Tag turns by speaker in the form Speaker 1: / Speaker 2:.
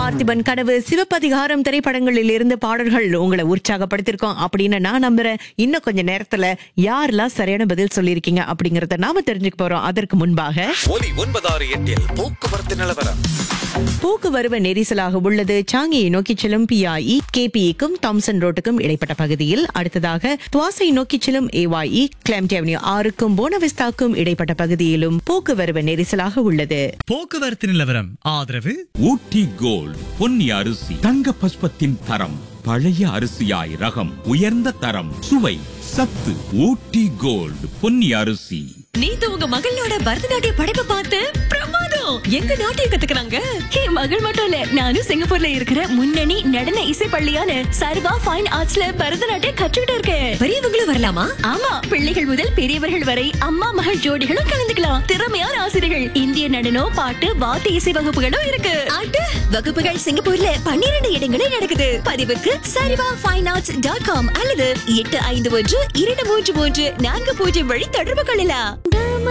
Speaker 1: பார்த்திபன் கனவு சிவப்பதிகாரம் திரைப்படங்களில் இருந்து பாடல்கள் உங்களை உற்சாகப்படுத்திருக்கோம் அப்படின்னு நான் நம்புறேன் இன்னும் கொஞ்ச நேரத்துல யாரெல்லாம் சரியான பதில் சொல்லியிருக்கீங்க அப்படிங்கறத நாம தெரிஞ்சுக்க போறோம் அதற்கு முன்பாக
Speaker 2: ஒலி ஒன்பதாறு எட்டில் போக்குவரத்து நிலவரம்
Speaker 1: போக்குவரவு நெரிசலாக உள்ளது சாங்கியை நோக்கி செல்லும் பிஐஇ கேபிஇக்கும் தாம்சன் ரோட்டுக்கும் இடைப்பட்ட பகுதியில் அடுத்ததாக துவாசை நோக்கி செல்லும் ஏவாஇ கிளம்ட் அவென்யூ ஆறுக்கும் போனவிஸ்தாக்கும் இடைப்பட்ட பகுதியிலும் போக்குவரவு நெரிசலாக உள்ளது
Speaker 3: போக்குவரத்து நிலவரம் ஆதரவு
Speaker 4: ஊட்டி கோல்ட் பொன்னி அரிசி தங்க பஸ்பத்தின் தரம் பழைய அரிசியாய் ரகம் உயர்ந்த தரம் சுவை சத்து ஊட்டி கோல்ட் பொன்னி அரிசி
Speaker 5: நேத்து உங்க மகளோட பரதநாட்டிய படைப்பை பார்த்து பிரமாதம் எங்க நாட்டியம் கத்துக்கிறாங்க என் மகள் மட்டும் இல்ல நானும் சிங்கப்பூர்ல இருக்கிற முன்னணி நடன இசை பள்ளியான சர்வா ஃபைன் ஆர்ட்ஸ்ல பரதநாட்டியம் கற்றுக்கிட்டு இருக்கேன் பெரியவங்களும் வரலாமா ஆமா பிள்ளைகள் முதல் பெரியவர்கள் வரை அம்மா மகள் ஜோடிகளும் கலந்துக்கலாம் திறமையான ஆசிரியர்கள் இந்திய நடனம் பாட்டு வாத்திய இசை வகுப்புகளும் இருக்கு ஆட்டு வகுப்புகள் சிங்கப்பூர்ல பன்னிரண்டு இடங்களில் நடக்குது பதிவுக்கு சரிவா ஃபைன் ஆர்ட்ஸ் டாட் காம் அல்லது எட்டு ஐந்து ஒன்று இரண்டு மூன்று மூன்று நான்கு பூஜ்ஜியம் வழி தொடர்பு கொள்ளலாம்